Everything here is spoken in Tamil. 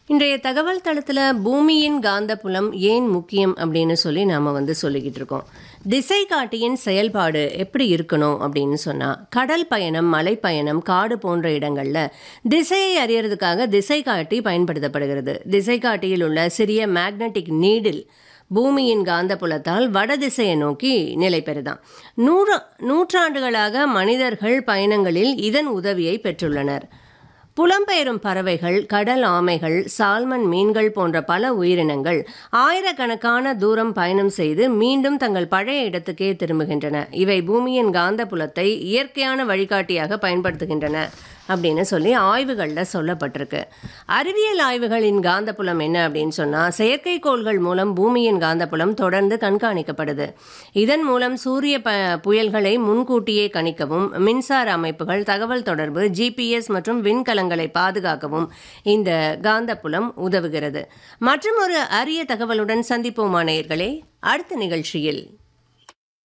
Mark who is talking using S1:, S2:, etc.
S1: இன்றைய தகவல் தளத்தில் பூமியின் காந்தப்புலம் ஏன் முக்கியம் அப்படின்னு சொல்லி நாம் வந்து சொல்லிக்கிட்டு இருக்கோம் திசை காட்டியின் செயல்பாடு எப்படி இருக்கணும் அப்படின்னு சொன்னால் கடல் பயணம் மலை பயணம் காடு போன்ற இடங்களில் திசையை அறியறதுக்காக திசை காட்டி பயன்படுத்தப்படுகிறது திசை காட்டியில் உள்ள சிறிய மேக்னெட்டிக் நீடில் பூமியின் காந்தப்புலத்தால் வடதிசையை நோக்கி நிலை பெறுதான் நூறு நூற்றாண்டுகளாக மனிதர்கள் பயணங்களில் இதன் உதவியை பெற்றுள்ளனர் புலம்பெயரும் பறவைகள் கடல் ஆமைகள் சால்மன் மீன்கள் போன்ற பல உயிரினங்கள் ஆயிரக்கணக்கான தூரம் பயணம் செய்து மீண்டும் தங்கள் பழைய இடத்துக்கே திரும்புகின்றன இவை பூமியின் காந்த புலத்தை இயற்கையான வழிகாட்டியாக பயன்படுத்துகின்றன அப்படின்னு சொல்லி ஆய்வுகளில் சொல்லப்பட்டிருக்கு அறிவியல் ஆய்வுகளின் காந்தப்புலம் என்ன அப்படின்னு சொன்னால் செயற்கைக்கோள்கள் மூலம் பூமியின் காந்தப்புலம் தொடர்ந்து கண்காணிக்கப்படுது இதன் மூலம் சூரிய ப புயல்களை முன்கூட்டியே கணிக்கவும் மின்சார அமைப்புகள் தகவல் தொடர்பு ஜிபிஎஸ் மற்றும் விண்கலங்களை பாதுகாக்கவும் இந்த காந்தப்புலம் உதவுகிறது மற்றும் ஒரு அரிய தகவலுடன் சந்திப்போமா நேயர்களே அடுத்த நிகழ்ச்சியில்